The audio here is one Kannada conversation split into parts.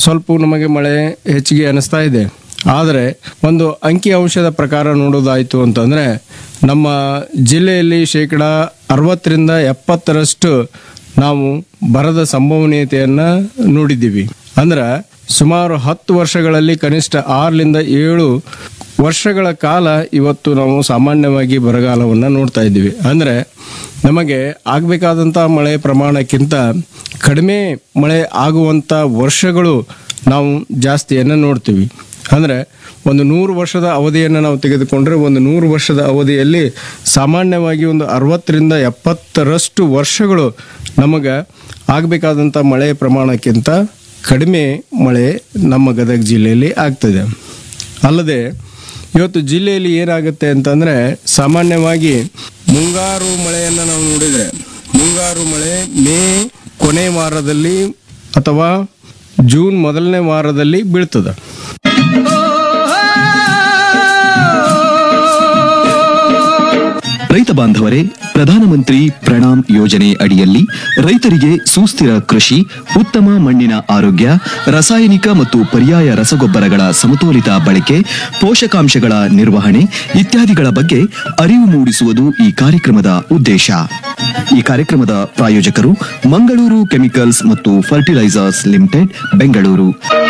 ಸ್ವಲ್ಪ ನಮಗೆ ಮಳೆ ಹೆಚ್ಚಿಗೆ ಅನಿಸ್ತಾ ಇದೆ ಆದರೆ ಒಂದು ಅಂಕಿ ಅಂಶದ ಪ್ರಕಾರ ನೋಡೋದಾಯಿತು ಅಂತಂದರೆ ನಮ್ಮ ಜಿಲ್ಲೆಯಲ್ಲಿ ಶೇಕಡ ಅರವತ್ತರಿಂದ ಎಪ್ಪತ್ತರಷ್ಟು ನಾವು ಬರದ ಸಂಭವನೀಯತೆಯನ್ನು ನೋಡಿದ್ದೀವಿ ಅಂದ್ರೆ ಸುಮಾರು ಹತ್ತು ವರ್ಷಗಳಲ್ಲಿ ಕನಿಷ್ಠ ಆರರಿಂದ ಏಳು ವರ್ಷಗಳ ಕಾಲ ಇವತ್ತು ನಾವು ಸಾಮಾನ್ಯವಾಗಿ ಬರಗಾಲವನ್ನು ನೋಡ್ತಾ ಇದ್ದೀವಿ ಅಂದರೆ ನಮಗೆ ಆಗಬೇಕಾದಂಥ ಮಳೆ ಪ್ರಮಾಣಕ್ಕಿಂತ ಕಡಿಮೆ ಮಳೆ ಆಗುವಂಥ ವರ್ಷಗಳು ನಾವು ಜಾಸ್ತಿಯನ್ನು ನೋಡ್ತೀವಿ ಅಂದರೆ ಒಂದು ನೂರು ವರ್ಷದ ಅವಧಿಯನ್ನು ನಾವು ತೆಗೆದುಕೊಂಡ್ರೆ ಒಂದು ನೂರು ವರ್ಷದ ಅವಧಿಯಲ್ಲಿ ಸಾಮಾನ್ಯವಾಗಿ ಒಂದು ಅರವತ್ತರಿಂದ ಎಪ್ಪತ್ತರಷ್ಟು ವರ್ಷಗಳು ನಮಗೆ ಆಗಬೇಕಾದಂಥ ಮಳೆ ಪ್ರಮಾಣಕ್ಕಿಂತ ಕಡಿಮೆ ಮಳೆ ನಮ್ಮ ಗದಗ ಜಿಲ್ಲೆಯಲ್ಲಿ ಆಗ್ತದೆ ಅಲ್ಲದೆ ಇವತ್ತು ಜಿಲ್ಲೆಯಲ್ಲಿ ಏನಾಗುತ್ತೆ ಅಂತಂದರೆ ಸಾಮಾನ್ಯವಾಗಿ ಮುಂಗಾರು ಮಳೆಯನ್ನು ನಾವು ನೋಡಿದರೆ ಮುಂಗಾರು ಮಳೆ ಮೇ ಕೊನೆ ವಾರದಲ್ಲಿ ಅಥವಾ ಜೂನ್ ಮೊದಲನೇ ವಾರದಲ್ಲಿ ಬೀಳ್ತದೆ ರೈತ ಬಾಂಧವರೇ ಪ್ರಧಾನಮಂತ್ರಿ ಪ್ರಣಾಮ್ ಯೋಜನೆ ಅಡಿಯಲ್ಲಿ ರೈತರಿಗೆ ಸುಸ್ಥಿರ ಕೃಷಿ ಉತ್ತಮ ಮಣ್ಣಿನ ಆರೋಗ್ಯ ರಾಸಾಯನಿಕ ಮತ್ತು ಪರ್ಯಾಯ ರಸಗೊಬ್ಬರಗಳ ಸಮತೋಲಿತ ಬಳಕೆ ಪೋಷಕಾಂಶಗಳ ನಿರ್ವಹಣೆ ಇತ್ಯಾದಿಗಳ ಬಗ್ಗೆ ಅರಿವು ಮೂಡಿಸುವುದು ಈ ಕಾರ್ಯಕ್ರಮದ ಉದ್ದೇಶ ಈ ಕಾರ್ಯಕ್ರಮದ ಪ್ರಾಯೋಜಕರು ಮಂಗಳೂರು ಕೆಮಿಕಲ್ಸ್ ಮತ್ತು ಫರ್ಟಿಲೈಸರ್ಸ್ ಲಿಮಿಟೆಡ್ ಬೆಂಗಳೂರು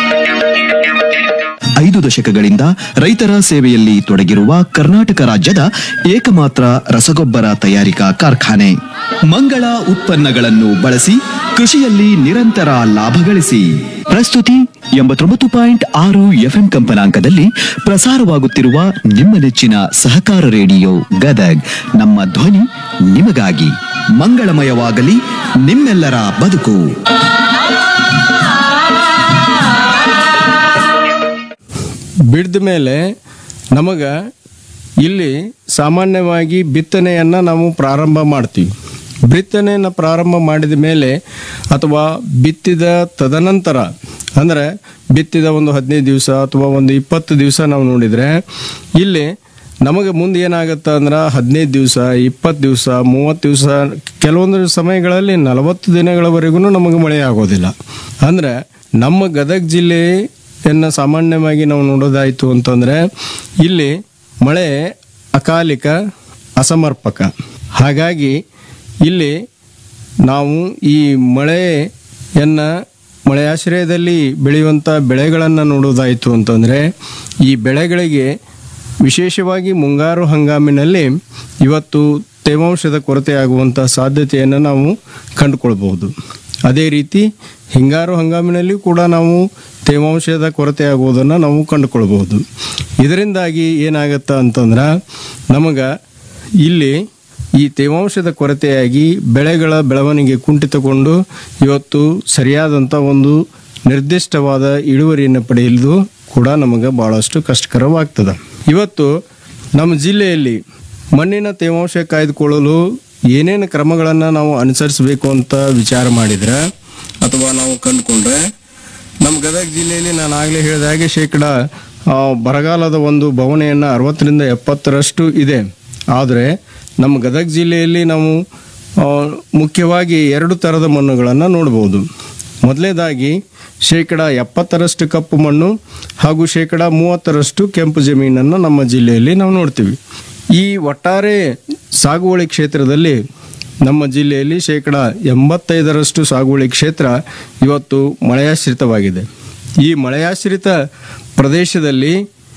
ಐದು ದಶಕಗಳಿಂದ ರೈತರ ಸೇವೆಯಲ್ಲಿ ತೊಡಗಿರುವ ಕರ್ನಾಟಕ ರಾಜ್ಯದ ಏಕಮಾತ್ರ ರಸಗೊಬ್ಬರ ತಯಾರಿಕಾ ಕಾರ್ಖಾನೆ ಮಂಗಳ ಉತ್ಪನ್ನಗಳನ್ನು ಬಳಸಿ ಕೃಷಿಯಲ್ಲಿ ನಿರಂತರ ಲಾಭ ಗಳಿಸಿ ಪ್ರಸ್ತುತಿ ಎಂಬತ್ತೊಂಬತ್ತು ಪಾಯಿಂಟ್ ಆರು ಎಫ್ಎಂ ಕಂಪನಾಂಕದಲ್ಲಿ ಪ್ರಸಾರವಾಗುತ್ತಿರುವ ನಿಮ್ಮ ನೆಚ್ಚಿನ ಸಹಕಾರ ರೇಡಿಯೋ ಗದಗ್ ನಮ್ಮ ಧ್ವನಿ ನಿಮಗಾಗಿ ಮಂಗಳಮಯವಾಗಲಿ ನಿಮ್ಮೆಲ್ಲರ ಬದುಕು ಬಿಡ್ದ ಮೇಲೆ ನಮಗೆ ಇಲ್ಲಿ ಸಾಮಾನ್ಯವಾಗಿ ಬಿತ್ತನೆಯನ್ನು ನಾವು ಪ್ರಾರಂಭ ಮಾಡ್ತೀವಿ ಬಿತ್ತನೆಯನ್ನು ಪ್ರಾರಂಭ ಮಾಡಿದ ಮೇಲೆ ಅಥವಾ ಬಿತ್ತಿದ ತದನಂತರ ಅಂದರೆ ಬಿತ್ತಿದ ಒಂದು ಹದಿನೈದು ದಿವಸ ಅಥವಾ ಒಂದು ಇಪ್ಪತ್ತು ದಿವಸ ನಾವು ನೋಡಿದರೆ ಇಲ್ಲಿ ನಮಗೆ ಮುಂದೆ ಏನಾಗುತ್ತೆ ಅಂದ್ರೆ ಹದಿನೈದು ದಿವಸ ಇಪ್ಪತ್ತು ದಿವಸ ಮೂವತ್ತು ದಿವಸ ಕೆಲವೊಂದು ಸಮಯಗಳಲ್ಲಿ ನಲವತ್ತು ದಿನಗಳವರೆಗೂ ನಮಗೆ ಮಳೆ ಆಗೋದಿಲ್ಲ ಅಂದರೆ ನಮ್ಮ ಗದಗ ಜಿಲ್ಲೆಯನ್ನು ಸಾಮಾನ್ಯವಾಗಿ ನಾವು ನೋಡೋದಾಯಿತು ಅಂತಂದರೆ ಇಲ್ಲಿ ಮಳೆ ಅಕಾಲಿಕ ಅಸಮರ್ಪಕ ಹಾಗಾಗಿ ಇಲ್ಲಿ ನಾವು ಈ ಮಳೆಯನ್ನು ಮಳೆಯಾಶ್ರಯದಲ್ಲಿ ಬೆಳೆಯುವಂಥ ಬೆಳೆಗಳನ್ನು ನೋಡೋದಾಯಿತು ಅಂತಂದರೆ ಈ ಬೆಳೆಗಳಿಗೆ ವಿಶೇಷವಾಗಿ ಮುಂಗಾರು ಹಂಗಾಮಿನಲ್ಲಿ ಇವತ್ತು ತೇವಾಂಶದ ಕೊರತೆ ಆಗುವಂಥ ಸಾಧ್ಯತೆಯನ್ನು ನಾವು ಕಂಡುಕೊಳ್ಬಹುದು ಅದೇ ರೀತಿ ಹಿಂಗಾರು ಹಂಗಾಮಿನಲ್ಲಿ ಕೂಡ ನಾವು ತೇವಾಂಶದ ಕೊರತೆ ಆಗುವುದನ್ನು ನಾವು ಕಂಡುಕೊಳ್ಬಹುದು ಇದರಿಂದಾಗಿ ಏನಾಗತ್ತ ಅಂತಂದ್ರೆ ನಮಗೆ ಇಲ್ಲಿ ಈ ತೇವಾಂಶದ ಕೊರತೆಯಾಗಿ ಬೆಳೆಗಳ ಬೆಳವಣಿಗೆ ಕುಂಠಿತಗೊಂಡು ಇವತ್ತು ಸರಿಯಾದಂಥ ಒಂದು ನಿರ್ದಿಷ್ಟವಾದ ಇಳುವರಿಯನ್ನು ಪಡೆಯಲು ಕೂಡ ನಮಗೆ ಭಾಳಷ್ಟು ಕಷ್ಟಕರವಾಗ್ತದೆ ಇವತ್ತು ನಮ್ಮ ಜಿಲ್ಲೆಯಲ್ಲಿ ಮಣ್ಣಿನ ತೇವಾಂಶ ಕಾಯ್ದುಕೊಳ್ಳಲು ಏನೇನು ಕ್ರಮಗಳನ್ನು ನಾವು ಅನುಸರಿಸಬೇಕು ಅಂತ ವಿಚಾರ ಮಾಡಿದ್ರೆ ಅಥವಾ ನಾವು ಕಂಡುಕೊಂಡ್ರೆ ನಮ್ಮ ಗದಗ ಜಿಲ್ಲೆಯಲ್ಲಿ ನಾನು ಆಗಲೇ ಹೇಳಿದ ಹಾಗೆ ಶೇಕಡ ಆ, ಬರಗಾಲದ ಒಂದು ಬವಣೆಯನ್ನು ಅರವತ್ತರಿಂದ ಎಪ್ಪತ್ತರಷ್ಟು ಇದೆ ಆದರೆ ನಮ್ಮ ಗದಗ ಜಿಲ್ಲೆಯಲ್ಲಿ ನಾವು ಆ, ಮುಖ್ಯವಾಗಿ ಎರಡು ಥರದ ಮಣ್ಣುಗಳನ್ನು ನೋಡ್ಬೋದು ಮೊದಲನೇದಾಗಿ ಶೇಕಡ ಎಪ್ಪತ್ತರಷ್ಟು ಕಪ್ಪು ಮಣ್ಣು ಹಾಗೂ ಶೇಕಡ ಮೂವತ್ತರಷ್ಟು ಕೆಂಪು ಜಮೀನನ್ನು ನಮ್ಮ ಜಿಲ್ಲೆಯಲ್ಲಿ ನಾವು ನೋಡ್ತೀವಿ ಈ ಒಟ್ಟಾರೆ ಸಾಗುವಳಿ ಕ್ಷೇತ್ರದಲ್ಲಿ ನಮ್ಮ ಜಿಲ್ಲೆಯಲ್ಲಿ ಶೇಕಡ ಎಂಬತ್ತೈದರಷ್ಟು ಸಾಗುವಳಿ ಕ್ಷೇತ್ರ ಇವತ್ತು ಮಳೆಯಾಶ್ರಿತವಾಗಿದೆ ಈ ಮಳೆಯಾಶ್ರಿತ ಪ್ರದೇಶದಲ್ಲಿ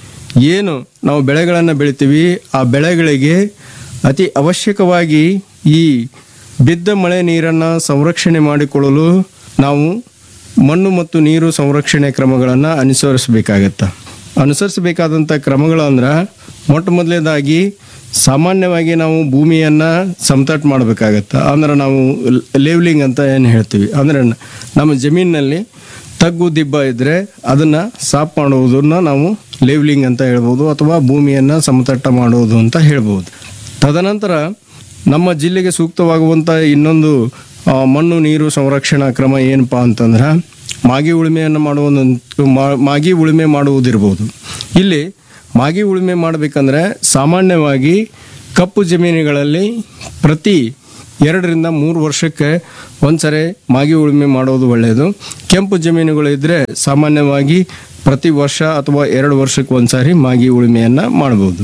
ಏನು ನಾವು ಬೆಳೆಗಳನ್ನು ಬೆಳಿತೀವಿ ಆ ಬೆಳೆಗಳಿಗೆ ಅತಿ ಅವಶ್ಯಕವಾಗಿ ಈ ಬಿದ್ದ ಮಳೆ ನೀರನ್ನು ಸಂರಕ್ಷಣೆ ಮಾಡಿಕೊಳ್ಳಲು ನಾವು ಮಣ್ಣು ಮತ್ತು ನೀರು ಸಂರಕ್ಷಣೆ ಕ್ರಮಗಳನ್ನು ಅನುಸರಿಸಬೇಕಾಗತ್ತೆ ಅನುಸರಿಸಬೇಕಾದಂಥ ಕ್ರಮಗಳು ಅಂದ್ರೆ ಮೊಟ್ಟ ಮೊದಲನೇದಾಗಿ ಸಾಮಾನ್ಯವಾಗಿ ನಾವು ಭೂಮಿಯನ್ನು ಸಮತಟ್ಟು ಮಾಡಬೇಕಾಗತ್ತೆ ಅಂದ್ರೆ ನಾವು ಲೇವ್ಲಿಂಗ್ ಅಂತ ಏನು ಹೇಳ್ತೀವಿ ಅಂದರೆ ನಮ್ಮ ಜಮೀನಿನಲ್ಲಿ ತಗ್ಗು ದಿಬ್ಬ ಇದ್ದರೆ ಅದನ್ನು ಸಾಫ್ ಮಾಡುವುದನ್ನು ನಾವು ಲೇವ್ಲಿಂಗ್ ಅಂತ ಹೇಳ್ಬೋದು ಅಥವಾ ಭೂಮಿಯನ್ನು ಸಮತಟ್ಟ ಮಾಡುವುದು ಅಂತ ಹೇಳ್ಬೋದು ತದನಂತರ ನಮ್ಮ ಜಿಲ್ಲೆಗೆ ಸೂಕ್ತವಾಗುವಂಥ ಇನ್ನೊಂದು ಆ, ಮಣ್ಣು ನೀರು ಸಂರಕ್ಷಣಾ ಕ್ರಮ ಏನಪ್ಪ ಅಂತಂದ್ರೆ ಮಾಗಿ ಉಳುಮೆಯನ್ನು ಮಾಡುವ ಮಾಗಿ ಉಳುಮೆ ಮಾಡುವುದಿರ್ಬೋದು ಇಲ್ಲಿ ಮಾಗಿ ಉಳುಮೆ ಮಾಡಬೇಕಂದ್ರೆ ಸಾಮಾನ್ಯವಾಗಿ ಕಪ್ಪು ಜಮೀನುಗಳಲ್ಲಿ ಪ್ರತಿ ಎರಡರಿಂದ ಮೂರು ವರ್ಷಕ್ಕೆ ಒಂದ್ಸರಿ ಮಾಗಿ ಉಳುಮೆ ಮಾಡೋದು ಒಳ್ಳೆಯದು ಕೆಂಪು ಜಮೀನುಗಳು ಇದ್ರೆ ಸಾಮಾನ್ಯವಾಗಿ ಪ್ರತಿ ವರ್ಷ ಅಥವಾ ಎರಡು ವರ್ಷಕ್ಕೆ ಒಂದ್ಸಾರಿ ಮಾಗಿ ಉಳುಮೆಯನ್ನ ಮಾಡಬಹುದು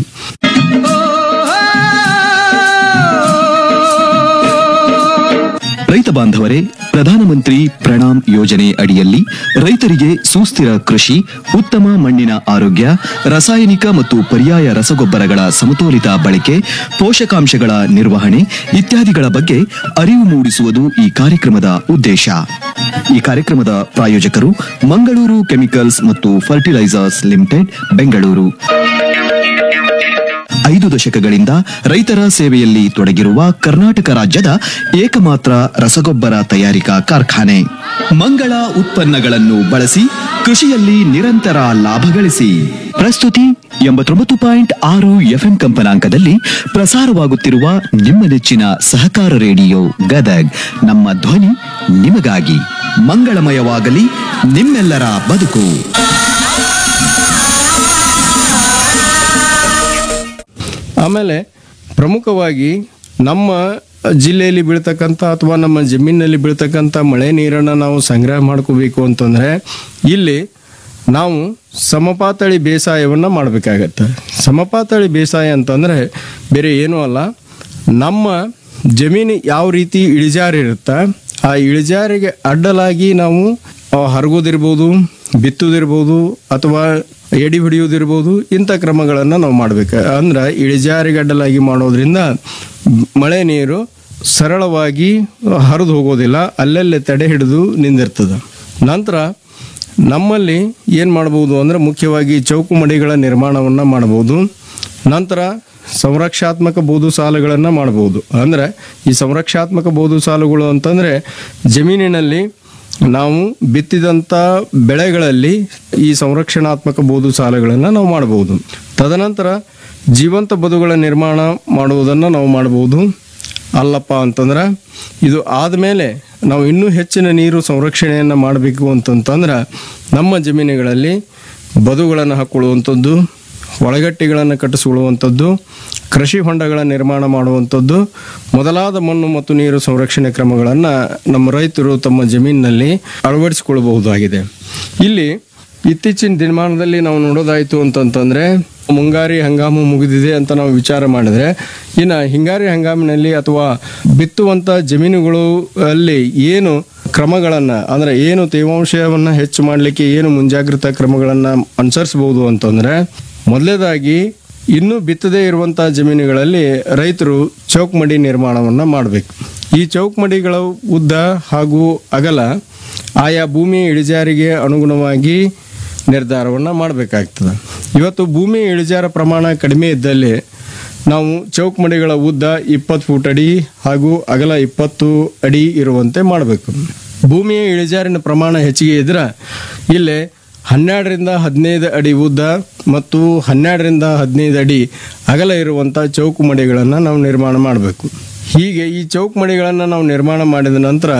ರೈತ ಬಾಂಧವರೇ ಪ್ರಧಾನಮಂತ್ರಿ ಪ್ರಣಾಮ್ ಯೋಜನೆ ಅಡಿಯಲ್ಲಿ ರೈತರಿಗೆ ಸುಸ್ಥಿರ ಕೃಷಿ ಉತ್ತಮ ಮಣ್ಣಿನ ಆರೋಗ್ಯ ರಾಸಾಯನಿಕ ಮತ್ತು ಪರ್ಯಾಯ ರಸಗೊಬ್ಬರಗಳ ಸಮತೋಲಿತ ಬಳಕೆ ಪೋಷಕಾಂಶಗಳ ನಿರ್ವಹಣೆ ಇತ್ಯಾದಿಗಳ ಬಗ್ಗೆ ಅರಿವು ಮೂಡಿಸುವುದು ಈ ಕಾರ್ಯಕ್ರಮದ ಉದ್ದೇಶ ಈ ಕಾರ್ಯಕ್ರಮದ ಪ್ರಾಯೋಜಕರು ಮಂಗಳೂರು ಕೆಮಿಕಲ್ಸ್ ಮತ್ತು ಫರ್ಟಿಲೈಸರ್ಸ್ ಲಿಮಿಟೆಡ್ ಬೆಂಗಳೂರು ಐದು ದಶಕಗಳಿಂದ ರೈತರ ಸೇವೆಯಲ್ಲಿ ತೊಡಗಿರುವ ಕರ್ನಾಟಕ ರಾಜ್ಯದ ಏಕಮಾತ್ರ ರಸಗೊಬ್ಬರ ತಯಾರಿಕಾ ಕಾರ್ಖಾನೆ ಮಂಗಳ ಉತ್ಪನ್ನಗಳನ್ನು ಬಳಸಿ ಕೃಷಿಯಲ್ಲಿ ನಿರಂತರ ಲಾಭ ಗಳಿಸಿ ಪ್ರಸ್ತುತಿ ಎಂಬತ್ತೊಂಬತ್ತು ಪಾಯಿಂಟ್ ಆರು ಎಫ್ಎಂ ಕಂಪನಾಂಕದಲ್ಲಿ ಪ್ರಸಾರವಾಗುತ್ತಿರುವ ನಿಮ್ಮ ನೆಚ್ಚಿನ ಸಹಕಾರ ರೇಡಿಯೋ ಗದಗ್ ನಮ್ಮ ಧ್ವನಿ ನಿಮಗಾಗಿ ಮಂಗಳಮಯವಾಗಲಿ ನಿಮ್ಮೆಲ್ಲರ ಬದುಕು ಆಮೇಲೆ ಪ್ರಮುಖವಾಗಿ ನಮ್ಮ ಜಿಲ್ಲೆಯಲ್ಲಿ ಬೀಳ್ತಕ್ಕಂಥ ಅಥವಾ ನಮ್ಮ ಜಮೀನಿನಲ್ಲಿ ಬೀಳ್ತಕ್ಕಂಥ ಮಳೆ ನೀರನ್ನು ನಾವು ಸಂಗ್ರಹ ಮಾಡ್ಕೋಬೇಕು ಅಂತಂದರೆ ಇಲ್ಲಿ ನಾವು ಸಮಪಾತಳಿ ಬೇಸಾಯವನ್ನು ಮಾಡಬೇಕಾಗತ್ತೆ ಸಮಪಾತಳಿ ಬೇಸಾಯ ಅಂತಂದರೆ ಬೇರೆ ಏನೂ ಅಲ್ಲ ನಮ್ಮ ಜಮೀನು ಯಾವ ರೀತಿ ಇಳಿಜಾರಿರುತ್ತೆ ಆ ಇಳಿಜಾರಿಗೆ ಅಡ್ಡಲಾಗಿ ನಾವು ಆ, ಹರಗೋದಿರ್ಬೋದು ಬಿತ್ತುದಿರ್ಬೋದು ಅಥವಾ ಎಡಿ ಹಿಡಿಯೋದಿರ್ಬೋದು ಇಂಥ ಕ್ರಮಗಳನ್ನು ನಾವು ಮಾಡಬೇಕು ಅಂದ್ರೆ ಇಳಿಜಾರಿಗೆ ಅಡ್ಡಲಾಗಿ ಮಾಡೋದ್ರಿಂದ ಮಳೆ ನೀರು ಸರಳವಾಗಿ ಹರಿದು ಹೋಗೋದಿಲ್ಲ ಅಲ್ಲಲ್ಲೇ ತಡೆ ಹಿಡಿದು ನಿಂದಿರ್ತದೆ ನಂತರ ನಮ್ಮಲ್ಲಿ ಏನು ಮಾಡ್ಬೋದು ಅಂದರೆ ಮುಖ್ಯವಾಗಿ ಚೌಕು ಮಡಿಗಳ ನಿರ್ಮಾಣವನ್ನು ಮಾಡ್ಬೋದು ನಂತರ ಸಂರಕ್ಷಾತ್ಮಕ ಬೋದು ಸಾಲುಗಳನ್ನು ಮಾಡ್ಬೋದು ಅಂದರೆ ಈ ಸಂರಕ್ಷಾತ್ಮಕ ಬೋದು ಸಾಲುಗಳು ಅಂತಂದರೆ ಜಮೀನಿನಲ್ಲಿ ನಾವು ಬಿತ್ತಿದಂಥ ಬೆಳೆಗಳಲ್ಲಿ ಈ ಸಂರಕ್ಷಣಾತ್ಮಕ ಬೋದು ಸಾಲುಗಳನ್ನು ನಾವು ಮಾಡಬಹುದು ತದನಂತರ ಜೀವಂತ ಬದುಗಳ ನಿರ್ಮಾಣ ಮಾಡುವುದನ್ನು ನಾವು ಮಾಡಬಹುದು ಅಲ್ಲಪ್ಪ ಅಂತಂದ್ರೆ ಇದು ಆದಮೇಲೆ ನಾವು ಇನ್ನೂ ಹೆಚ್ಚಿನ ನೀರು ಸಂರಕ್ಷಣೆಯನ್ನು ಮಾಡಬೇಕು ಅಂತಂತಂದ್ರೆ ನಮ್ಮ ಜಮೀನುಗಳಲ್ಲಿ ಬದುಗಳನ್ನು ಹಾಕ್ಕೊಳ್ಳುವಂಥದ್ದು ಒಳಗಟ್ಟಿಗಳನ್ನು ಕಟ್ಟಿಸಿಕೊಳ್ಳುವಂಥದ್ದು ಕೃಷಿ ಹೊಂಡಗಳ ನಿರ್ಮಾಣ ಮಾಡುವಂಥದ್ದು ಮೊದಲಾದ ಮಣ್ಣು ಮತ್ತು ನೀರು ಸಂರಕ್ಷಣೆ ಕ್ರಮಗಳನ್ನು ನಮ್ಮ ರೈತರು ತಮ್ಮ ಜಮೀನಿನಲ್ಲಿ ಅಳವಡಿಸಿಕೊಳ್ಳಬಹುದಾಗಿದೆ ಇಲ್ಲಿ ಇತ್ತೀಚಿನ ದಿನಮಾನದಲ್ಲಿ ನಾವು ನೋಡೋದಾಯಿತು ಅಂತಂತಂದರೆ ಮುಂಗಾರಿ ಹಂಗಾಮು ಮುಗಿದಿದೆ ಅಂತ ನಾವು ವಿಚಾರ ಮಾಡಿದ್ರೆ ಇನ್ನು ಹಿಂಗಾರಿ ಹಂಗಾಮಿನಲ್ಲಿ ಅಥವಾ ಬಿತ್ತುವಂಥ ಜಮೀನುಗಳು ಅಲ್ಲಿ ಏನು ಕ್ರಮಗಳನ್ನು ಅಂದರೆ ಏನು ತೇವಾಂಶವನ್ನು ಹೆಚ್ಚು ಮಾಡಲಿಕ್ಕೆ ಏನು ಮುಂಜಾಗ್ರತಾ ಕ್ರಮಗಳನ್ನು ಅನುಸರಿಸಬಹುದು ಅಂತಂದರೆ ಮೊದಲೇದಾಗಿ ಇನ್ನೂ ಬಿತ್ತದೇ ಇರುವಂಥ ಜಮೀನುಗಳಲ್ಲಿ ರೈತರು ಚೌಕ್ಮಡಿ ನಿರ್ಮಾಣವನ್ನು ಮಾಡಬೇಕು ಈ ಚೌಕ್ಮಡಿಗಳ ಉದ್ದ ಹಾಗೂ ಅಗಲ ಆಯಾ ಭೂಮಿ ಇಳಿಜಾರಿಗೆ ಅನುಗುಣವಾಗಿ ನಿರ್ಧಾರವನ್ನು ಮಾಡಬೇಕಾಗ್ತದೆ ಇವತ್ತು ಭೂಮಿ ಇಳಿಜಾರ ಪ್ರಮಾಣ ಕಡಿಮೆ ಇದ್ದಲ್ಲಿ ನಾವು ಚೌಕ್ಮಡಿಗಳ ಉದ್ದ ಇಪ್ಪತ್ತು ಫೂಟ್ ಅಡಿ ಹಾಗೂ ಅಗಲ ಇಪ್ಪತ್ತು ಅಡಿ ಇರುವಂತೆ ಮಾಡಬೇಕು ಭೂಮಿಯ ಇಳಿಜಾರಿನ ಪ್ರಮಾಣ ಹೆಚ್ಚಿಗೆ ಇದ್ರೆ ಇಲ್ಲಿ ಹನ್ನೆರಡರಿಂದ ಹದಿನೈದು ಅಡಿ ಉದ್ದ ಮತ್ತು ಹನ್ನೆರಡರಿಂದ ಹದಿನೈದು ಅಡಿ ಅಗಲ ಇರುವಂಥ ಚೌಕು ಮಡಿಗಳನ್ನು ನಾವು ನಿರ್ಮಾಣ ಮಾಡಬೇಕು ಹೀಗೆ ಈ ಚೌಕು ಮಡಿಗಳನ್ನು ನಾವು ನಿರ್ಮಾಣ ಮಾಡಿದ ನಂತರ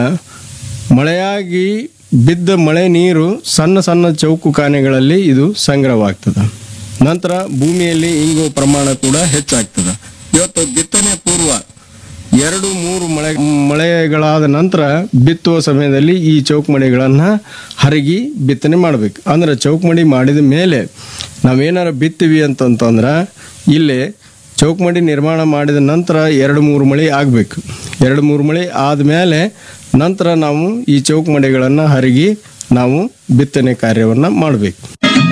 ಮಳೆಯಾಗಿ ಬಿದ್ದ ಮಳೆ ನೀರು ಸಣ್ಣ ಸಣ್ಣ ಚೌಕು ಕಾನೆಗಳಲ್ಲಿ ಇದು ಸಂಗ್ರಹವಾಗ್ತದೆ ನಂತರ ಭೂಮಿಯಲ್ಲಿ ಇಂಗುವ ಪ್ರಮಾಣ ಕೂಡ ಹೆಚ್ಚಾಗ್ತದೆ ಇವತ್ತು ಬಿತ್ತನೆ ಪೂರ್ವ ಎರಡು ಮೂರು ಮಳೆ ಮಳೆಗಳಾದ ನಂತರ ಬಿತ್ತುವ ಸಮಯದಲ್ಲಿ ಈ ಚೌಕಮಡಿಗಳನ್ನು ಹರಗಿ ಬಿತ್ತನೆ ಮಾಡಬೇಕು ಅಂದ್ರೆ ಚೌಕಮಡಿ ಮಾಡಿದ ಮೇಲೆ ನಾವೇನಾರ ಬಿತ್ತೀವಿ ಅಂತಂತಂದ್ರೆ ಇಲ್ಲಿ ಚೌಕಮಡಿ ನಿರ್ಮಾಣ ಮಾಡಿದ ನಂತರ ಎರಡು ಮೂರು ಮಳೆ ಆಗಬೇಕು ಎರಡು ಮೂರು ಮಳೆ ಆದಮೇಲೆ ನಂತರ ನಾವು ಈ ಚೌಕಮಡಿಗಳನ್ನು ಹರಗಿ ನಾವು ಬಿತ್ತನೆ ಕಾರ್ಯವನ್ನು ಮಾಡಬೇಕು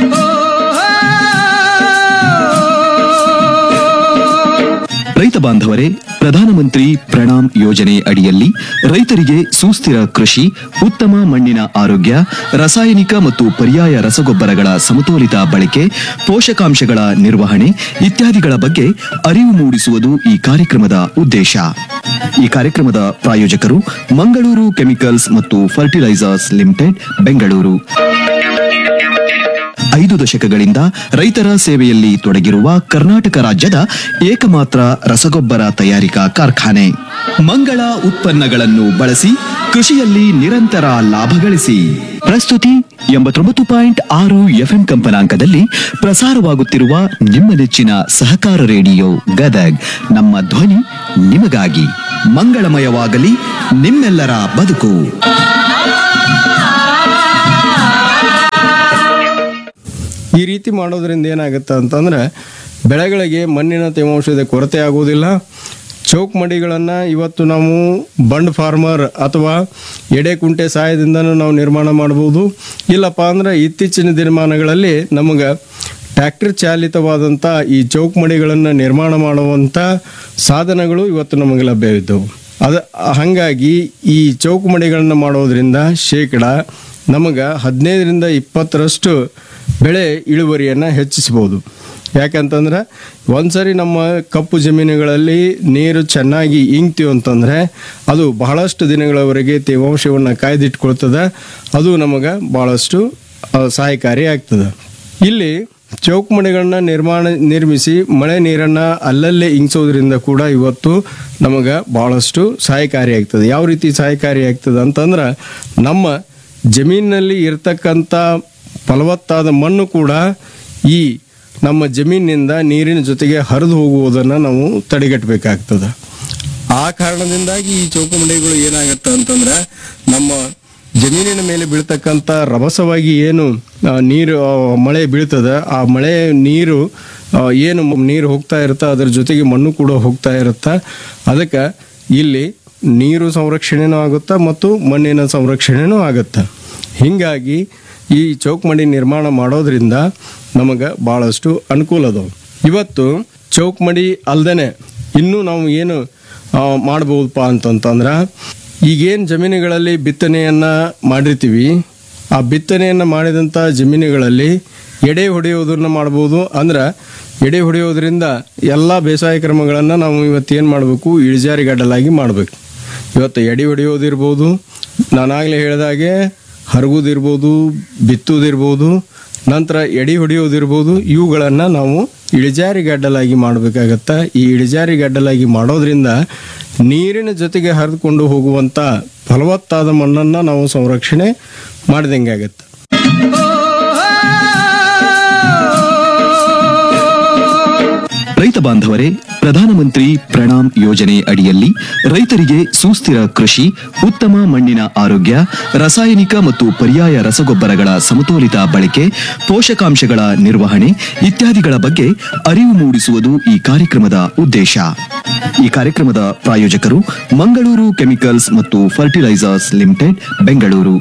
ರೈತ ಬಾಂಧವರೇ ಪ್ರಧಾನಮಂತ್ರಿ ಪ್ರಣಾಮ್ ಯೋಜನೆ ಅಡಿಯಲ್ಲಿ ರೈತರಿಗೆ ಸುಸ್ಥಿರ ಕೃಷಿ ಉತ್ತಮ ಮಣ್ಣಿನ ಆರೋಗ್ಯ ರಾಸಾಯನಿಕ ಮತ್ತು ಪರ್ಯಾಯ ರಸಗೊಬ್ಬರಗಳ ಸಮತೋಲಿತ ಬಳಕೆ ಪೋಷಕಾಂಶಗಳ ನಿರ್ವಹಣೆ ಇತ್ಯಾದಿಗಳ ಬಗ್ಗೆ ಅರಿವು ಮೂಡಿಸುವುದು ಈ ಕಾರ್ಯಕ್ರಮದ ಉದ್ದೇಶ ಈ ಕಾರ್ಯಕ್ರಮದ ಪ್ರಾಯೋಜಕರು ಮಂಗಳೂರು ಕೆಮಿಕಲ್ಸ್ ಮತ್ತು ಫರ್ಟಿಲೈಸರ್ಸ್ ಲಿಮಿಟೆಡ್ ಬೆಂಗಳೂರು ಐದು ಐದು ದಶಕಗಳಿಂದ ರೈತರ ಸೇವೆಯಲ್ಲಿ ತೊಡಗಿರುವ ಕರ್ನಾಟಕ ರಾಜ್ಯದ ಏಕಮಾತ್ರ ರಸಗೊಬ್ಬರ ತಯಾರಿಕಾ ಕಾರ್ಖಾನೆ ಮಂಗಳ ಉತ್ಪನ್ನಗಳನ್ನು ಬಳಸಿ ಕೃಷಿಯಲ್ಲಿ ನಿರಂತರ ಲಾಭ ಗಳಿಸಿ ಪ್ರಸ್ತುತಿ ಎಂಬತ್ತೊಂಬತ್ತು ಪಾಯಿಂಟ್ ಆರು ಎಫ್ಎಂ ಕಂಪನಾಂಕದಲ್ಲಿ ಪ್ರಸಾರವಾಗುತ್ತಿರುವ ನಿಮ್ಮ ನೆಚ್ಚಿನ ಸಹಕಾರ ರೇಡಿಯೋ ಗದಗ್ ನಮ್ಮ ಧ್ವನಿ ನಿಮಗಾಗಿ ಮಂಗಳಮಯವಾಗಲಿ ನಿಮ್ಮೆಲ್ಲರ ಬದುಕು ಈ ರೀತಿ ಮಾಡೋದ್ರಿಂದ ಏನಾಗುತ್ತೆ ಅಂತಂದ್ರೆ ಬೆಳೆಗಳಿಗೆ ಮಣ್ಣಿನ ತೇವಾಂಶದ ಕೊರತೆ ಆಗುವುದಿಲ್ಲ ಚೌಕ್ ಮಡಿಗಳನ್ನು ಇವತ್ತು ನಾವು ಬಂಡ್ ಫಾರ್ಮರ್ ಅಥವಾ ಎಡೆ ಕುಂಟೆ ಸಹಾಯದಿಂದನೂ ನಾವು ನಿರ್ಮಾಣ ಮಾಡ್ಬೋದು ಇಲ್ಲಪ್ಪ ಅಂದ್ರೆ ಇತ್ತೀಚಿನ ದಿನಮಾನಗಳಲ್ಲಿ ನಮಗೆ ಟ್ರ್ಯಾಕ್ಟರ್ ಚಾಲಿತವಾದಂಥ ಈ ಚೌಕ್ ಮಡಿಗಳನ್ನು ನಿರ್ಮಾಣ ಮಾಡುವಂಥ ಸಾಧನಗಳು ಇವತ್ತು ನಮಗೆ ಲಭ್ಯವಿದ್ದವು ಅದ ಹಾಗಾಗಿ ಈ ಚೌಕ್ ಮಡಿಗಳನ್ನು ಮಾಡೋದ್ರಿಂದ ಶೇಕಡ ನಮಗೆ ಹದಿನೈದರಿಂದ ಇಪ್ಪತ್ತರಷ್ಟು ಬೆಳೆ ಇಳುವರಿಯನ್ನು ಹೆಚ್ಚಿಸ್ಬೋದು ಯಾಕಂತಂದ್ರೆ ಒಂದ್ಸರಿ ನಮ್ಮ ಕಪ್ಪು ಜಮೀನುಗಳಲ್ಲಿ ನೀರು ಚೆನ್ನಾಗಿ ಇಂಗ್ತೀವಿ ಅಂತಂದರೆ ಅದು ಬಹಳಷ್ಟು ದಿನಗಳವರೆಗೆ ತೇವಾಂಶವನ್ನು ಕಾಯ್ದಿಟ್ಕೊಳ್ತದೆ ಅದು ನಮಗೆ ಭಾಳಷ್ಟು ಆ, ಸಹಾಯಕಾರಿ ಆಗ್ತದೆ ಇಲ್ಲಿ ಚೌಕಮಣಿಗಳನ್ನ ನಿರ್ಮಾಣ ನಿರ್ಮಿಸಿ ಮಳೆ ನೀರನ್ನು ಅಲ್ಲಲ್ಲೇ ಇಂಗಿಸೋದ್ರಿಂದ ಕೂಡ ಇವತ್ತು ನಮಗೆ ಭಾಳಷ್ಟು ಸಹಾಯಕಾರಿ ಆಗ್ತದೆ ಯಾವ ರೀತಿ ಸಹಾಯಕಾರಿ ಆಗ್ತದೆ ಅಂತಂದ್ರೆ ನಮ್ಮ ಜಮೀನಿನಲ್ಲಿ ಇರ್ತಕ್ಕಂಥ ಫಲವತ್ತಾದ ಮಣ್ಣು ಕೂಡ ಈ ನಮ್ಮ ಜಮೀನಿನಿಂದ ನೀರಿನ ಜೊತೆಗೆ ಹರಿದು ಹೋಗುವುದನ್ನು ನಾವು ತಡೆಗಟ್ಟಬೇಕಾಗ್ತದೆ ಆ ಕಾರಣದಿಂದಾಗಿ ಈ ಚೌಕಮಂಡಿಗಳು ಏನಾಗತ್ತೆ ಅಂತಂದ್ರೆ ನಮ್ಮ ಜಮೀನಿನ ಮೇಲೆ ಬೀಳ್ತಕ್ಕಂಥ ರಭಸವಾಗಿ ಏನು ಆ, ನೀರು ಆ, ಮಳೆ ಬೀಳ್ತದೆ ಆ ಮಳೆ ನೀರು ಆ, ಏನು ಮ- ನೀರು ಹೋಗ್ತಾ ಇರುತ್ತೆ ಅದರ ಜೊತೆಗೆ ಮಣ್ಣು ಕೂಡ ಹೋಗ್ತಾ ಇರುತ್ತೆ ಅದಕ್ಕೆ ಇಲ್ಲಿ ನೀರು ಸಂರಕ್ಷಣೆನೂ ಆಗುತ್ತೆ ಮತ್ತು ಮಣ್ಣಿನ ಸಂರಕ್ಷಣೆನೂ ಆಗುತ್ತೆ ಹೀಗಾಗಿ ಈ ಚೌಕಮಡಿ ನಿರ್ಮಾಣ ಮಾಡೋದ್ರಿಂದ ನಮಗೆ ಭಾಳಷ್ಟು ಅನುಕೂಲ ಅದಾವ ಇವತ್ತು ಚೌಕಮಡಿ ಅಲ್ದೇನೆ ಇನ್ನೂ ನಾವು ಏನು ಆ, ಮಾಡ್ಬೋದಪ್ಪ ಅಂತಂತಂದ್ರೆ ಈಗೇನು ಜಮೀನುಗಳಲ್ಲಿ ಬಿತ್ತನೆಯನ್ನು ಮಾಡಿರ್ತೀವಿ ಆ ಬಿತ್ತನೆಯನ್ನು ಮಾಡಿದಂಥ ಜಮೀನುಗಳಲ್ಲಿ ಎಡೆ ಹೊಡೆಯೋದನ್ನು ಮಾಡ್ಬೋದು ಅಂದ್ರೆ ಎಡೆ ಹೊಡೆಯೋದ್ರಿಂದ ಎಲ್ಲ ಬೇಸಾಯ ಕ್ರಮಗಳನ್ನು ನಾವು ಇವತ್ತು ಏನು ಮಾಡಬೇಕು ಇಳಿಜಾರಿಗಡ್ಡಲಾಗಿ ಮಾಡಬೇಕು ಇವತ್ತು ಎಡೆ ಹೊಡೆಯೋದಿರ್ಬೋದು ನಾನಾಗಲೇ ಹೇಳಿದಾಗೆ ಹರಗುದಿರ್ಬೋದು ಬಿತ್ತುವುದಿರ್ಬೋದು ನಂತರ ಎಡಿ ಹೊಡೆಯೋದಿರ್ಬೋದು ಇವುಗಳನ್ನು ನಾವು ಇಳಿಜಾರಿ ಗಡ್ಡಲಾಗಿ ಮಾಡಬೇಕಾಗತ್ತೆ ಈ ಇಳಿಜಾರಿ ಗಡ್ಡಲಾಗಿ ಮಾಡೋದ್ರಿಂದ ನೀರಿನ ಜೊತೆಗೆ ಹರಿದುಕೊಂಡು ಹೋಗುವಂಥ ಫಲವತ್ತಾದ ಮಣ್ಣನ್ನು ನಾವು ಸಂರಕ್ಷಣೆ ಮಾಡಿದಂಗೆ ಆಗತ್ತೆ ರೈತ ಬಾಂಧವರೇ ಪ್ರಧಾನಮಂತ್ರಿ ಪ್ರಣಾಮ್ ಯೋಜನೆ ಅಡಿಯಲ್ಲಿ ರೈತರಿಗೆ ಸುಸ್ಥಿರ ಕೃಷಿ ಉತ್ತಮ ಮಣ್ಣಿನ ಆರೋಗ್ಯ ರಾಸಾಯನಿಕ ಮತ್ತು ಪರ್ಯಾಯ ರಸಗೊಬ್ಬರಗಳ ಸಮತೋಲಿತ ಬಳಕೆ ಪೋಷಕಾಂಶಗಳ ನಿರ್ವಹಣೆ ಇತ್ಯಾದಿಗಳ ಬಗ್ಗೆ ಅರಿವು ಮೂಡಿಸುವುದು ಈ ಕಾರ್ಯಕ್ರಮದ ಉದ್ದೇಶ ಈ ಕಾರ್ಯಕ್ರಮದ ಪ್ರಾಯೋಜಕರು ಮಂಗಳೂರು ಕೆಮಿಕಲ್ಸ್ ಮತ್ತು ಫರ್ಟಿಲೈಸರ್ಸ್ ಲಿಮಿಟೆಡ್ ಬೆಂಗಳೂರು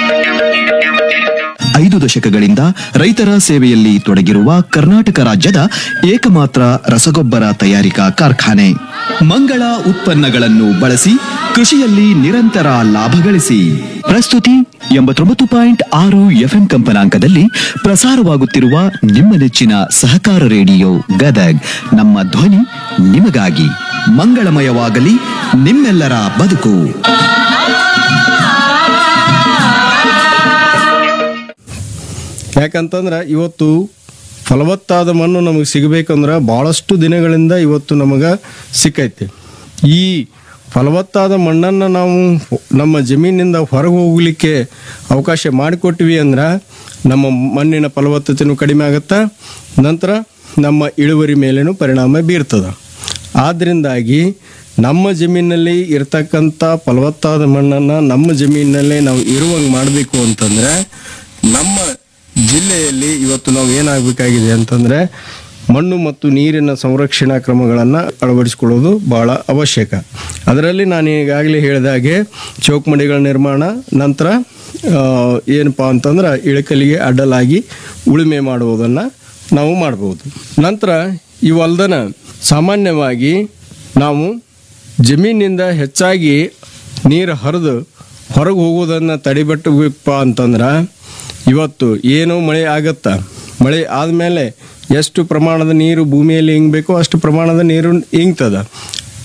ಐದು ದಶಕಗಳಿಂದ ರೈತರ ಸೇವೆಯಲ್ಲಿ ತೊಡಗಿರುವ ಕರ್ನಾಟಕ ರಾಜ್ಯದ ಏಕಮಾತ್ರ ರಸಗೊಬ್ಬರ ತಯಾರಿಕಾ ಕಾರ್ಖಾನೆ ಮಂಗಳ ಉತ್ಪನ್ನಗಳನ್ನು ಬಳಸಿ ಕೃಷಿಯಲ್ಲಿ ನಿರಂತರ ಲಾಭ ಗಳಿಸಿ ಪ್ರಸ್ತುತಿ ಎಂಬತ್ತೊಂಬತ್ತು ಪಾಯಿಂಟ್ ಆರು ಎಫ್ಎಂ ಕಂಪನಾಂಕದಲ್ಲಿ ಪ್ರಸಾರವಾಗುತ್ತಿರುವ ನಿಮ್ಮ ನೆಚ್ಚಿನ ಸಹಕಾರ ರೇಡಿಯೋ ಗದಗ್ ನಮ್ಮ ಧ್ವನಿ ನಿಮಗಾಗಿ ಮಂಗಳಮಯವಾಗಲಿ ನಿಮ್ಮೆಲ್ಲರ ಬದುಕು ಯಾಕಂತಂದ್ರೆ ಇವತ್ತು ಫಲವತ್ತಾದ ಮಣ್ಣು ನಮಗೆ ಸಿಗಬೇಕಂದ್ರೆ ಭಾಳಷ್ಟು ದಿನಗಳಿಂದ ಇವತ್ತು ನಮಗೆ ಸಿಕ್ಕೈತಿ ಈ ಫಲವತ್ತಾದ ಮಣ್ಣನ್ನು ನಾವು ನಮ್ಮ ಜಮೀನಿನಿಂದ ಹೊರಗೆ ಹೋಗಲಿಕ್ಕೆ ಅವಕಾಶ ಮಾಡಿಕೊಟ್ವಿ ಅಂದ್ರೆ ನಮ್ಮ ಮಣ್ಣಿನ ಫಲವತ್ತತೆಯೂ ಕಡಿಮೆ ಆಗುತ್ತೆ ನಂತರ ನಮ್ಮ ಇಳುವರಿ ಮೇಲೇನೂ ಪರಿಣಾಮ ಬೀರ್ತದೆ ಆದ್ದರಿಂದಾಗಿ ನಮ್ಮ ಜಮೀನಲ್ಲಿ ಇರ್ತಕ್ಕಂಥ ಫಲವತ್ತಾದ ಮಣ್ಣನ್ನು ನಮ್ಮ ಜಮೀನಿನಲ್ಲೇ ನಾವು ಇರುವಂಗೆ ಮಾಡಬೇಕು ಅಂತಂದರೆ ನಮ್ಮ ಜಿಲ್ಲೆಯಲ್ಲಿ ಇವತ್ತು ನಾವು ಏನಾಗಬೇಕಾಗಿದೆ ಅಂತಂದರೆ ಮಣ್ಣು ಮತ್ತು ನೀರಿನ ಸಂರಕ್ಷಣಾ ಕ್ರಮಗಳನ್ನು ಅಳವಡಿಸಿಕೊಳ್ಳೋದು ಬಹಳ ಅವಶ್ಯಕ ಅದರಲ್ಲಿ ನಾನು ಈಗಾಗಲೇ ಹೇಳಿದಾಗೆ ಚೌಕಮಡಿಗಳ ನಿರ್ಮಾಣ ನಂತರ ಆ, ಏನಪ್ಪಾ ಅಂತಂದ್ರೆ ಇಳಕಲಿಗೆ ಅಡ್ಡಲಾಗಿ ಉಳುಮೆ ಮಾಡುವುದನ್ನು ನಾವು ಮಾಡ್ಬೋದು ನಂತರ ಇವಲ್ದನ ಸಾಮಾನ್ಯವಾಗಿ ನಾವು ಜಮೀನಿನಿಂದ ಹೆಚ್ಚಾಗಿ ನೀರು ಹರಿದು ಹೊರಗೆ ಹೋಗೋದನ್ನು ತಡೆಗಟ್ಟಬೇಕಪ್ಪ ಅಂತಂದ್ರೆ ಇವತ್ತು ಏನೋ ಮಳೆ ಆಗತ್ತಾ ಮಳೆ ಆದಮೇಲೆ ಎಷ್ಟು ಪ್ರಮಾಣದ ನೀರು ಭೂಮಿಯಲ್ಲಿ ಇಂಗಬೇಕೋ ಅಷ್ಟು ಪ್ರಮಾಣದ ನೀರು ಇಂಗ್ತದ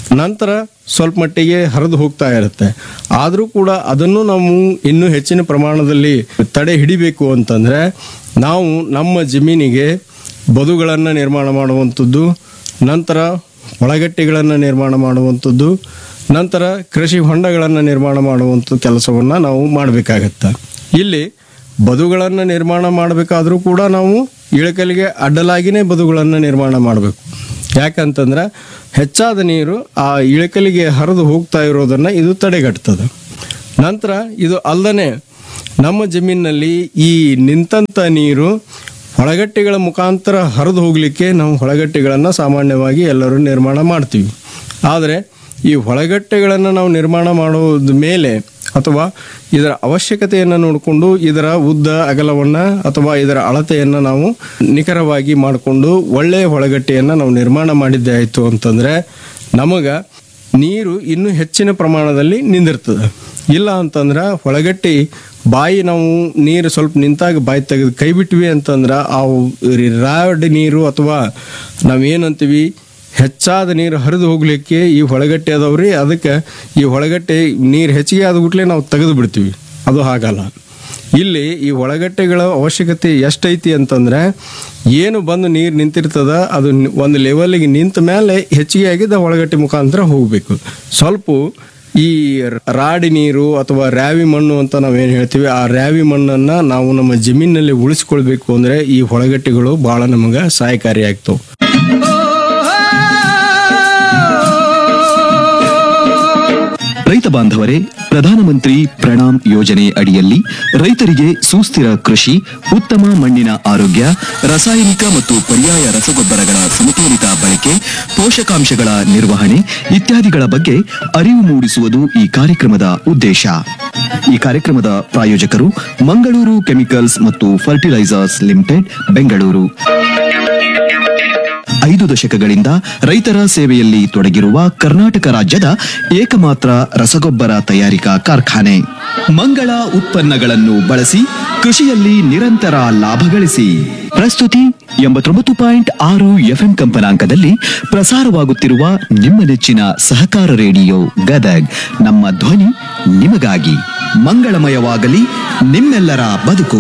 ನಂತರ ಸ್ವಲ್ಪ ಮಟ್ಟಿಗೆ ಹರಿದು ಹೋಗ್ತಾ ಇರುತ್ತೆ ಆದರೂ ಕೂಡ ಅದನ್ನು ನಾವು ಇನ್ನೂ ಹೆಚ್ಚಿನ ಪ್ರಮಾಣದಲ್ಲಿ ತಡೆ ಹಿಡಿಬೇಕು ಅಂತಂದರೆ ನಾವು ನಮ್ಮ ಜಮೀನಿಗೆ ಬದುಗಳನ್ನು ನಿರ್ಮಾಣ ಮಾಡುವಂಥದ್ದು ನಂತರ ಒಳಗಟ್ಟೆಗಳನ್ನು ನಿರ್ಮಾಣ ಮಾಡುವಂಥದ್ದು ನಂತರ ಕೃಷಿ ಹೊಂಡಗಳನ್ನು ನಿರ್ಮಾಣ ಮಾಡುವಂಥ ಕೆಲಸವನ್ನು ನಾವು ಮಾಡಬೇಕಾಗತ್ತೆ ಇಲ್ಲಿ ಬದುಗಳನ್ನು ನಿರ್ಮಾಣ ಮಾಡಬೇಕಾದ್ರೂ ಕೂಡ ನಾವು ಇಳಕಲಿಗೆ ಅಡ್ಡಲಾಗಿನೇ ಬದುಗಳನ್ನು ನಿರ್ಮಾಣ ಮಾಡಬೇಕು ಯಾಕಂತಂದ್ರೆ ಹೆಚ್ಚಾದ ನೀರು ಆ ಇಳಕಲಿಗೆ ಹರಿದು ಹೋಗ್ತಾ ಇರೋದನ್ನು ಇದು ತಡೆಗಟ್ತದೆ ನಂತರ ಇದು ಅಲ್ಲದೆ ನಮ್ಮ ಜಮೀನಿನಲ್ಲಿ ಈ ನಿಂತಂಥ ನೀರು ಹೊಳಗಟ್ಟೆಗಳ ಮುಖಾಂತರ ಹರಿದು ಹೋಗಲಿಕ್ಕೆ ನಾವು ಹೊಳಗಟ್ಟೆಗಳನ್ನು ಸಾಮಾನ್ಯವಾಗಿ ಎಲ್ಲರೂ ನಿರ್ಮಾಣ ಮಾಡ್ತೀವಿ ಆದರೆ ಈ ಹೊಳಗಟ್ಟೆಗಳನ್ನು ನಾವು ನಿರ್ಮಾಣ ಮಾಡೋದ ಮೇಲೆ ಅಥವಾ ಇದರ ಅವಶ್ಯಕತೆಯನ್ನು ನೋಡಿಕೊಂಡು ಇದರ ಉದ್ದ ಅಗಲವನ್ನು ಅಥವಾ ಇದರ ಅಳತೆಯನ್ನು ನಾವು ನಿಖರವಾಗಿ ಮಾಡಿಕೊಂಡು ಒಳ್ಳೆಯ ಹೊಳಗಟ್ಟೆಯನ್ನು ನಾವು ನಿರ್ಮಾಣ ಮಾಡಿದ್ದೇ ಆಯಿತು ಅಂತಂದರೆ ನಮಗೆ ನೀರು ಇನ್ನೂ ಹೆಚ್ಚಿನ ಪ್ರಮಾಣದಲ್ಲಿ ನಿಂದಿರ್ತದೆ ಇಲ್ಲ ಅಂತಂದ್ರೆ ಹೊಳಗಟ್ಟಿ ಬಾಯಿ ನಾವು ನೀರು ಸ್ವಲ್ಪ ನಿಂತಾಗ ಬಾಯಿ ತೆಗೆದು ಕೈ ಬಿಟ್ವಿ ಅಂತಂದ್ರೆ ಆ ರಾಡ್ ನೀರು ಅಥವಾ ನಾವೇನಂತೀವಿ ಹೆಚ್ಚಾದ ನೀರು ಹರಿದು ಹೋಗ್ಲಿಕ್ಕೆ ಈ ಹೊಳಗಟ್ಟೆ ಅದಾವ್ರಿ ಅದಕ್ಕೆ ಈ ಹೊಳಗಟ್ಟೆ ನೀರು ಹೆಚ್ಚಿಗೆ ಆದ ಕೂಡಲೇ ನಾವು ತೆಗೆದು ಬಿಡ್ತೀವಿ ಅದು ಹಾಗಲ್ಲ ಇಲ್ಲಿ ಈ ಒಳಗಟ್ಟೆಗಳ ಅವಶ್ಯಕತೆ ಎಷ್ಟೈತಿ ಅಂತಂದ್ರೆ ಏನು ಬಂದು ನೀರು ನಿಂತಿರ್ತದ ಅದು ನಿ- ಒಂದು ಲೆವೆಲ್ಗೆ ನಿಂತ ಮೇಲೆ ಹೆಚ್ಚಿಗೆ ಆಗಿದ್ದ ಒಳಗಟ್ಟೆ ಮುಖಾಂತರ ಹೋಗಬೇಕು ಸ್ವಲ್ಪ ಈ ರಾಡಿ ನೀರು ಅಥವಾ ರ್ಯಾವಿ ಮಣ್ಣು ಅಂತ ನಾವೇನು ಹೇಳ್ತೀವಿ ಆ ರ್ಯಾವಿ ಮಣ್ಣನ್ನು ನಾವು ನಮ್ಮ ಜಮೀನಿನಲ್ಲಿ ಉಳಿಸ್ಕೊಳ್ಬೇಕು ಅಂದರೆ ಈ ಹೊಳಗಟ್ಟೆಗಳು ಭಾಳ ನಮಗೆ ಸಹಾಯಕಾರಿಯಾಗ್ತವೆ ರೈತ ಬಾಂಧವರೇ ಪ್ರಧಾನಮಂತ್ರಿ ಪ್ರಣಾಮ್ ಯೋಜನೆ ಅಡಿಯಲ್ಲಿ ರೈತರಿಗೆ ಸುಸ್ಥಿರ ಕೃಷಿ ಉತ್ತಮ ಮಣ್ಣಿನ ಆರೋಗ್ಯ ರಾಸಾಯನಿಕ ಮತ್ತು ಪರ್ಯಾಯ ರಸಗೊಬ್ಬರಗಳ ಸಮತೋಲಿತ ಬಳಕೆ ಪೋಷಕಾಂಶಗಳ ನಿರ್ವಹಣೆ ಇತ್ಯಾದಿಗಳ ಬಗ್ಗೆ ಅರಿವು ಮೂಡಿಸುವುದು ಈ ಕಾರ್ಯಕ್ರಮದ ಉದ್ದೇಶ ಈ ಕಾರ್ಯಕ್ರಮದ ಪ್ರಾಯೋಜಕರು ಮಂಗಳೂರು ಕೆಮಿಕಲ್ಸ್ ಮತ್ತು ಫರ್ಟಿಲೈಸರ್ಸ್ ಲಿಮಿಟೆಡ್ ಬೆಂಗಳೂರು ಐದು ದಶಕಗಳಿಂದ ರೈತರ ಸೇವೆಯಲ್ಲಿ ತೊಡಗಿರುವ ಕರ್ನಾಟಕ ರಾಜ್ಯದ ಏಕಮಾತ್ರ ರಸಗೊಬ್ಬರ ತಯಾರಿಕಾ ಕಾರ್ಖಾನೆ ಮಂಗಳ ಉತ್ಪನ್ನಗಳನ್ನು ಬಳಸಿ ಕೃಷಿಯಲ್ಲಿ ನಿರಂತರ ಲಾಭ ಗಳಿಸಿ ಪ್ರಸ್ತುತಿ ಎಂಬತ್ತೊಂಬತ್ತು ಪಾಯಿಂಟ್ ಆರು ಎಫ್ಎಂ ಕಂಪನಾಂಕದಲ್ಲಿ ಪ್ರಸಾರವಾಗುತ್ತಿರುವ ನಿಮ್ಮ ನೆಚ್ಚಿನ ಸಹಕಾರ ರೇಡಿಯೋ ಗದಗ್ ನಮ್ಮ ಧ್ವನಿ ನಿಮಗಾಗಿ ಮಂಗಳಮಯವಾಗಲಿ ನಿಮ್ಮೆಲ್ಲರ ಬದುಕು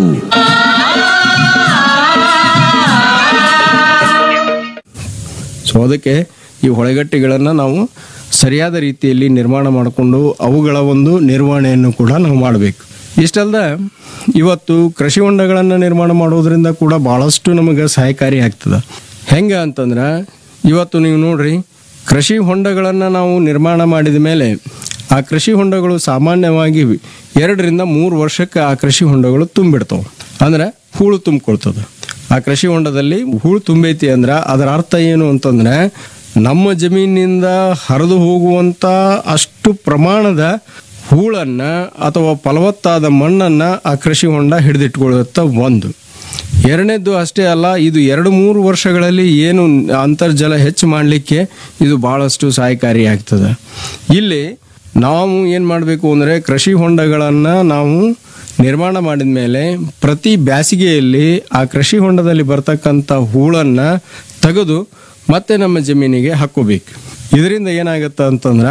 ಸೊ ಅದಕ್ಕೆ ಈ ಹೊಳೆಗಟ್ಟೆಗಳನ್ನು ನಾವು ಸರಿಯಾದ ರೀತಿಯಲ್ಲಿ ನಿರ್ಮಾಣ ಮಾಡಿಕೊಂಡು ಅವುಗಳ ಒಂದು ನಿರ್ವಹಣೆಯನ್ನು ಕೂಡ ನಾವು ಮಾಡಬೇಕು ಇಷ್ಟಲ್ದ ಇವತ್ತು ಕೃಷಿ ಹೊಂಡಗಳನ್ನು ನಿರ್ಮಾಣ ಮಾಡೋದ್ರಿಂದ ಕೂಡ ಭಾಳಷ್ಟು ನಮಗೆ ಸಹಾಯಕಾರಿ ಆಗ್ತದೆ ಹೆಂಗೆ ಅಂತಂದ್ರೆ ಇವತ್ತು ನೀವು ನೋಡ್ರಿ ಕೃಷಿ ಹೊಂಡಗಳನ್ನು ನಾವು ನಿರ್ಮಾಣ ಮಾಡಿದ ಮೇಲೆ ಆ ಕೃಷಿ ಹೊಂಡಗಳು ಸಾಮಾನ್ಯವಾಗಿ ಎರಡರಿಂದ ಮೂರು ವರ್ಷಕ್ಕೆ ಆ ಕೃಷಿ ಹೊಂಡಗಳು ತುಂಬಿಡ್ತಾವೆ ಅಂದ್ರೆ ಹೂಳು ತುಂಬಿಕೊಳ್ತದೆ ಆ ಕೃಷಿ ಹೊಂಡದಲ್ಲಿ ಹೂಳು ತುಂಬೈತಿ ಅಂದ್ರೆ ಅದರ ಅರ್ಥ ಏನು ಅಂತಂದ್ರೆ ನಮ್ಮ ಜಮೀನಿನಿಂದ ಹರಿದು ಹೋಗುವಂಥ ಅಷ್ಟು ಪ್ರಮಾಣದ ಹೂಳನ್ನ ಅಥವಾ ಫಲವತ್ತಾದ ಮಣ್ಣನ್ನ ಆ ಕೃಷಿ ಹೊಂಡ ಹಿಡಿದಿಟ್ಕೊಳ್ಳುತ್ತ ಒಂದು ಎರಡನೇದ್ದು ಅಷ್ಟೇ ಅಲ್ಲ ಇದು ಎರಡು ಮೂರು ವರ್ಷಗಳಲ್ಲಿ ಏನು ಅಂತರ್ಜಲ ಹೆಚ್ಚು ಮಾಡಲಿಕ್ಕೆ ಇದು ಬಹಳಷ್ಟು ಸಹಾಯಕಾರಿಯಾಗ್ತದೆ ಇಲ್ಲಿ ನಾವು ಏನು ಮಾಡಬೇಕು ಅಂದರೆ ಕೃಷಿ ಹೊಂಡಗಳನ್ನು ನಾವು ನಿರ್ಮಾಣ ಮಾಡಿದ ಮೇಲೆ ಪ್ರತಿ ಬ್ಯಾಸಿಗೆಯಲ್ಲಿ ಆ ಕೃಷಿ ಹೊಂಡದಲ್ಲಿ ಬರ್ತಕ್ಕಂಥ ಹೂಳನ್ನು ತೆಗೆದು ಮತ್ತೆ ನಮ್ಮ ಜಮೀನಿಗೆ ಹಾಕ್ಕೋಬೇಕು ಇದರಿಂದ ಏನಾಗುತ್ತೆ ಅಂತಂದ್ರೆ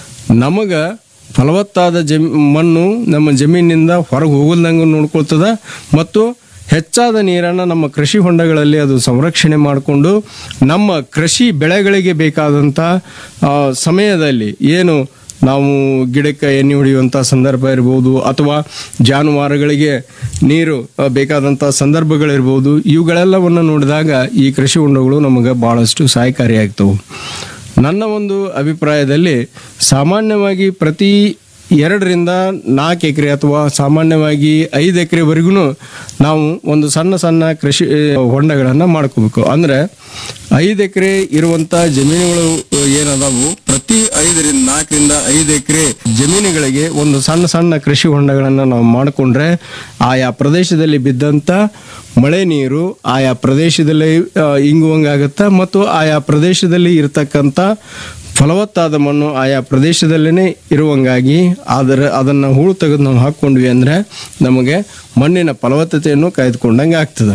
ನಮಗೆ ಫಲವತ್ತಾದ ಜಮ್ ಮಣ್ಣು ನಮ್ಮ ಜಮೀನಿನಿಂದ ಹೊರಗೆ ಹೋಗಲ್ದಂಗೆ ನೋಡ್ಕೊಳ್ತದೆ ಮತ್ತು ಹೆಚ್ಚಾದ ನೀರನ್ನು ನಮ್ಮ ಕೃಷಿ ಹೊಂಡಗಳಲ್ಲಿ ಅದು ಸಂರಕ್ಷಣೆ ಮಾಡಿಕೊಂಡು ನಮ್ಮ ಕೃಷಿ ಬೆಳೆಗಳಿಗೆ ಬೇಕಾದಂಥ ಆ, ಸಮಯದಲ್ಲಿ ಏನು ನಾವು ಗಿಡಕ್ಕೆ ಎಣ್ಣೆ ಹೊಡೆಯುವಂಥ ಸಂದರ್ಭ ಇರ್ಬೋದು ಅಥವಾ ಜಾನುವಾರುಗಳಿಗೆ ನೀರು ಆ, ಬೇಕಾದಂಥ ಸಂದರ್ಭಗಳಿರ್ಬೋದು ಇವುಗಳೆಲ್ಲವನ್ನು ನೋಡಿದಾಗ ಈ ಕೃಷಿ ಹೊಂಡಗಳು ನಮಗೆ ಭಾಳಷ್ಟು ಸಹಾಯಕಾರಿಯಾಗ್ತವೆ ನನ್ನ ಒಂದು ಅಭಿಪ್ರಾಯದಲ್ಲಿ ಸಾಮಾನ್ಯವಾಗಿ ಪ್ರತಿ ಎರಡರಿಂದ ನಾಲ್ಕು ಎಕರೆ ಅಥವಾ ಸಾಮಾನ್ಯವಾಗಿ ಐದು ಎಕರೆವರೆಗೂ ನಾವು ಒಂದು ಸಣ್ಣ ಸಣ್ಣ ಕೃಷಿ ಹೊಂಡಗಳನ್ನು ಮಾಡ್ಕೋಬೇಕು ಅಂದರೆ ಐದು ಎಕರೆ ಇರುವಂಥ ಜಮೀನುಗಳು ಏನದಾವು ಪ್ರತಿ ಐದರಿಂದ ನಾಲ್ಕರಿಂದ ಐದು ಎಕರೆ ಜಮೀನುಗಳಿಗೆ ಒಂದು ಸಣ್ಣ ಸಣ್ಣ ಕೃಷಿ ಹೊಂಡಗಳನ್ನು ನಾವು ಮಾಡಿಕೊಂಡ್ರೆ ಆಯಾ ಪ್ರದೇಶದಲ್ಲಿ ಬಿದ್ದಂಥ ಮಳೆ ನೀರು ಆಯಾ ಪ್ರದೇಶದಲ್ಲಿ ಆ, ಇಂಗುವಂಗಾಗತ್ತೆ ಮತ್ತು ಆಯಾ ಪ್ರದೇಶದಲ್ಲಿ ಇರತಕ್ಕಂಥ ಫಲವತ್ತಾದ ಮಣ್ಣು ಆಯಾ ಪ್ರದೇಶದಲ್ಲೇ ಇರುವಂಗಾಗಿ ಅದರ ಅದನ್ನು ಹೂಳು ತೆಗೆದು ನಾವು ಹಾಕ್ಕೊಂಡ್ವಿ ಅಂದರೆ ನಮಗೆ ಮಣ್ಣಿನ ಫಲವತ್ತತೆಯನ್ನು ಕಾಯ್ದುಕೊಂಡಂಗೆ ಆಗ್ತದೆ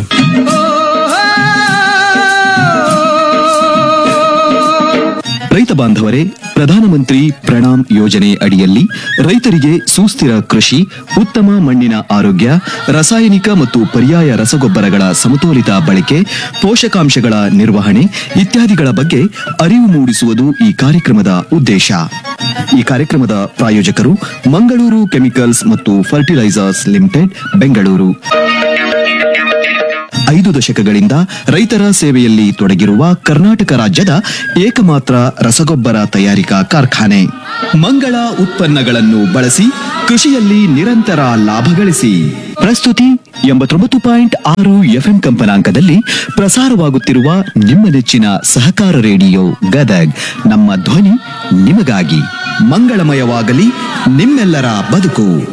ರೈತ ಬಾಂಧವರೇ ಪ್ರಧಾನಮಂತ್ರಿ ಪ್ರಣಾಮ್ ಯೋಜನೆ ಅಡಿಯಲ್ಲಿ ರೈತರಿಗೆ ಸುಸ್ಥಿರ ಕೃಷಿ ಉತ್ತಮ ಮಣ್ಣಿನ ಆರೋಗ್ಯ ರಾಸಾಯನಿಕ ಮತ್ತು ಪರ್ಯಾಯ ರಸಗೊಬ್ಬರಗಳ ಸಮತೋಲಿತ ಬಳಕೆ ಪೋಷಕಾಂಶಗಳ ನಿರ್ವಹಣೆ ಇತ್ಯಾದಿಗಳ ಬಗ್ಗೆ ಅರಿವು ಮೂಡಿಸುವುದು ಈ ಕಾರ್ಯಕ್ರಮದ ಉದ್ದೇಶ ಈ ಕಾರ್ಯಕ್ರಮದ ಪ್ರಾಯೋಜಕರು ಮಂಗಳೂರು ಕೆಮಿಕಲ್ಸ್ ಮತ್ತು ಫರ್ಟಿಲೈಸರ್ಸ್ ಲಿಮಿಟೆಡ್ ಬೆಂಗಳೂರು ಐದು ದಶಕಗಳಿಂದ ರೈತರ ಸೇವೆಯಲ್ಲಿ ತೊಡಗಿರುವ ಕರ್ನಾಟಕ ರಾಜ್ಯದ ಏಕಮಾತ್ರ ರಸಗೊಬ್ಬರ ತಯಾರಿಕಾ ಕಾರ್ಖಾನೆ ಮಂಗಳ ಉತ್ಪನ್ನಗಳನ್ನು ಬಳಸಿ ಕೃಷಿಯಲ್ಲಿ ನಿರಂತರ ಲಾಭ ಗಳಿಸಿ ಪ್ರಸ್ತುತಿ ಎಂಬತ್ತೊಂಬತ್ತು ಪಾಯಿಂಟ್ ಆರು ಎಫ್ಎಂ ಕಂಪನಾಂಕದಲ್ಲಿ ಪ್ರಸಾರವಾಗುತ್ತಿರುವ ನಿಮ್ಮ ನೆಚ್ಚಿನ ಸಹಕಾರ ರೇಡಿಯೋ ಗದಗ್ ನಮ್ಮ ಧ್ವನಿ ನಿಮಗಾಗಿ ಮಂಗಳಮಯವಾಗಲಿ ನಿಮ್ಮೆಲ್ಲರ ಬದುಕು